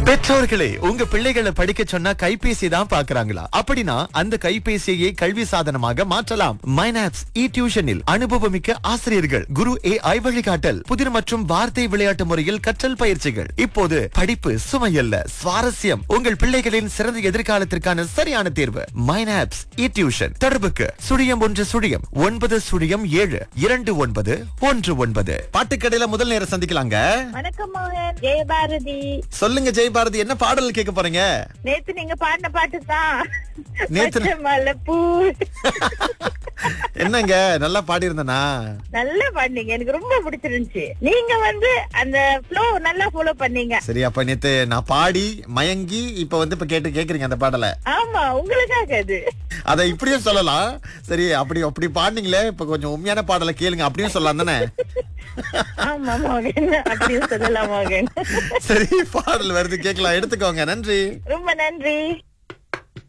பெற்றோர்களே உங்க பிள்ளைகளை படிக்க சொன்னா கைபேசி தான் பாக்குறாங்களா அப்படின்னா அந்த கைபேசியை கல்வி சாதனமாக மாற்றலாம் மைனாப்ஸ் இ டியூஷனில் அனுபவமிக்க ஆசிரியர்கள் குரு ஏ ஐ வழிகாட்டல் புதிர் மற்றும் வார்த்தை விளையாட்டு முறையில் கற்றல் பயிற்சிகள் இப்போது படிப்பு சுமையல்ல சுவாரஸ்யம் உங்கள் பிள்ளைகளின் சிறந்த எதிர்காலத்திற்கான சரியான தேர்வு மைனாப்ஸ் இ டியூஷன் தொடர்புக்கு சுழியம் ஒன்று சுழியம் ஒன்பது சுழியம் ஏழு இரண்டு ஒன்பது ஒன்று ஒன்பது பாட்டுக்கடையில முதல் நேரம் சந்திக்கலாங்க வணக்கம் மோகன் ஜெயபாரதி சொல்லுங்க ஜெயபாரதி என்ன பாடல் கேட்க போறீங்க நேத்து நீங்க பாடின பாட்டு தான் நேத்து- மல்லைப்பூ என்னங்க நல்லா பாடி இருந்தனா நல்லா பாடினீங்க எனக்கு ரொம்ப பிடிச்சிருந்துச்சு நீங்க வந்து அந்த ஃப்ளோ நல்லா ஃபாலோ பண்ணீங்க சரி அப்ப நேத்து நான் பாடி மயங்கி இப்ப வந்து இப்ப கேட்டு கேக்குறீங்க அந்த பாடலை ஆமா உங்களுக்காக அது அத இப்படியும் சொல்லலாம் சரி அப்படி அப்படி பாடினீங்களே இப்ப கொஞ்சம் உண்மையான பாடலை கேளுங்க அப்படியும் சொல்லலாம் தானே ஆமா மோகன் அப்படியும் சொல்லலாம் மோகன் சரி பாடல் வருது கேட்கலாம் எடுத்துக்கோங்க நன்றி ரொம்ப நன்றி